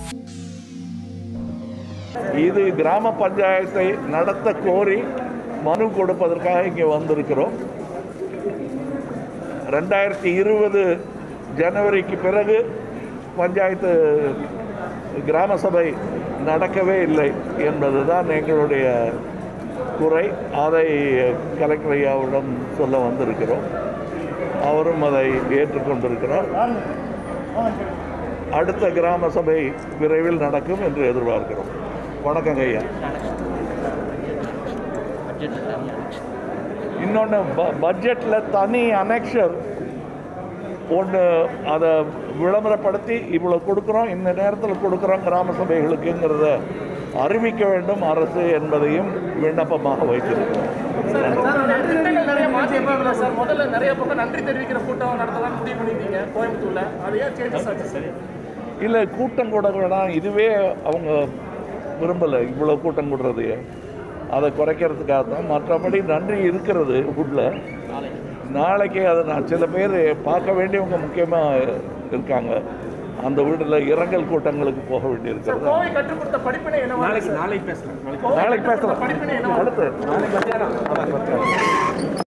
இது கிராம பஞ்சாயத்தை நடத்த கோரி மனு கொடுப்பதற்காக இங்கே வந்திருக்கிறோம் ரெண்டாயிரத்தி இருபது ஜனவரிக்கு பிறகு பஞ்சாயத்து கிராம சபை நடக்கவே இல்லை என்பதுதான் எங்களுடைய குறை அதை கலெக்டர் ஐயாவிடம் சொல்ல வந்திருக்கிறோம் அவரும் அதை ஏற்றுக்கொண்டிருக்கிறார் அடுத்த கிராம சபை விரைவில் நடக்கும் என்று எதிர்பார்க்கிறோம் வணக்கங்க ஐயா இன்னொன்று பட்ஜெட்டில் தனி அனெக்ஷர் ஒன்று அதை விளம்பரப்படுத்தி இவ்வளோ கொடுக்குறோம் இந்த நேரத்தில் கொடுக்குறோம் கிராம சபைகளுக்குங்கிறத அறிவிக்க வேண்டும் அரசு என்பதையும் விண்ணப்பமாக வைத்திருக்கிறோம் திட்டங்கள் நிறைய மாற்றிருப்பாங்களா சார் முதல்ல நிறைய பக்கம் நன்றி தெரிவிக்கிற கூட்டம் நடத்தலாம் முடிவு பண்ணிருக்கீங்க கோயம்புத்தூர்ல அது ஏன் சேஞ்சஸ் ஆச்சு சார் இல்லை கூட்டம் கூட வேணாம் இதுவே அவங்க விரும்பலை இவ்வளோ கூட்டம் கூடுறது அதை குறைக்கிறதுக்காக தான் மற்றபடி நன்றி இருக்கிறது உள்ள நாளைக்கு அதை நான் சில பேர் பார்க்க வேண்டியவங்க முக்கியமாக இருக்காங்க அந்த வீட்டில் இரங்கல் கூட்டங்களுக்கு போக சார் வேண்டியிருக்கிறது கோவை கற்றுக் கொடுத்த படிப்பினை என்ன நாளைக்கு நாளைக்கு பேசலாம் நாளைக்கு நாளைக்கு பேசலாம் படிப்பினை என்ன அடுத்து நாளைக்கு மத்தியானம்